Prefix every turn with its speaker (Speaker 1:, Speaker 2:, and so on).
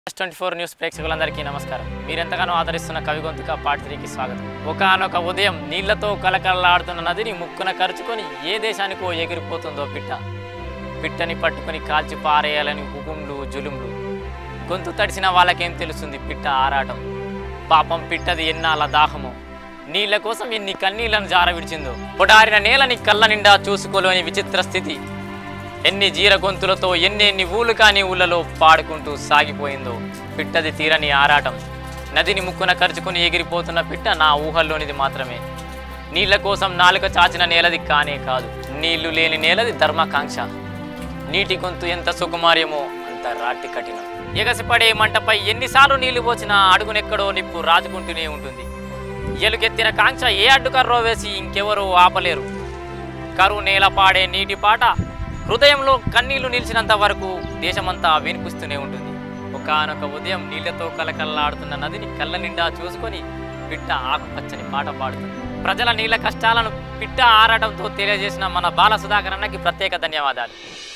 Speaker 1: twenty four news ప్రేక్షకులందరికీ నమస్కారం మీరెంతగానో ఆదరిస్తున్న కవి గొంతుక పార్ట్ త్రీకి స్వాగతం ఒకనొక ఉదయం నీళ్లతో కలకలలాడుతున్న నదిని ముక్కున కరుచుకొని ఏ దేశానికో ఎగిరిపోతుందో పిట్ట పిట్టని పట్టుకొని కాల్చి పారేయాలని హుకుంలు జులుంలు గొంతు తడిసిన వాళ్ళకేం తెలుస్తుంది పిట్ట ఆరాటం పాపం పిట్టది ఎన్నాళ్ళ దాహము నీళ్ళ కోసం ఎన్ని కన్నీళ్లను జార విడిచిందో పొడారిన నేలని కళ్ళ నిండా చూసుకోలేని విచిత్ర స్థితి ఎన్ని జీర గొంతులతో ఎన్ని ఎన్ని ఊళ్ళు కాని ఊళ్ళలో పాడుకుంటూ సాగిపోయిందో పిట్టది తీరని ఆరాటం నదిని ముక్కున కరుచుకుని ఎగిరిపోతున్న పిట్ట నా ఊహల్లోనిది మాత్రమే నీళ్ల కోసం నాలుక చాచిన నేలది కానే కాదు నీళ్లు లేని నేలది ధర్మాకాంక్ష నీటి గొంతు ఎంత సుకుమార్యమో అంత రాటి కఠినం ఎగసిపడే మంటపై ఎన్నిసార్లు నీళ్లు పోసినా అడుగునెక్కడో నిప్పు రాజుకుంటూనే ఉంటుంది ఎలుగెత్తిన కాంక్ష ఏ అడ్డుకర్రో వేసి ఇంకెవరూ ఆపలేరు కరువు నేల పాడే నీటి పాట హృదయంలో కన్నీళ్లు నిలిచినంత వరకు దేశమంతా వినిపిస్తూనే ఉంటుంది ఒకానొక ఉదయం నీళ్లతో కలకల్లాడుతున్న నదిని కళ్ళ నిండా చూసుకొని పిట్ట ఆకుపచ్చని పాట పాడుతుంది ప్రజల నీళ్ళ కష్టాలను పిట్ట ఆరాటంతో తెలియజేసిన మన బాల సుధాకర్ అన్నకి ప్రత్యేక ధన్యవాదాలు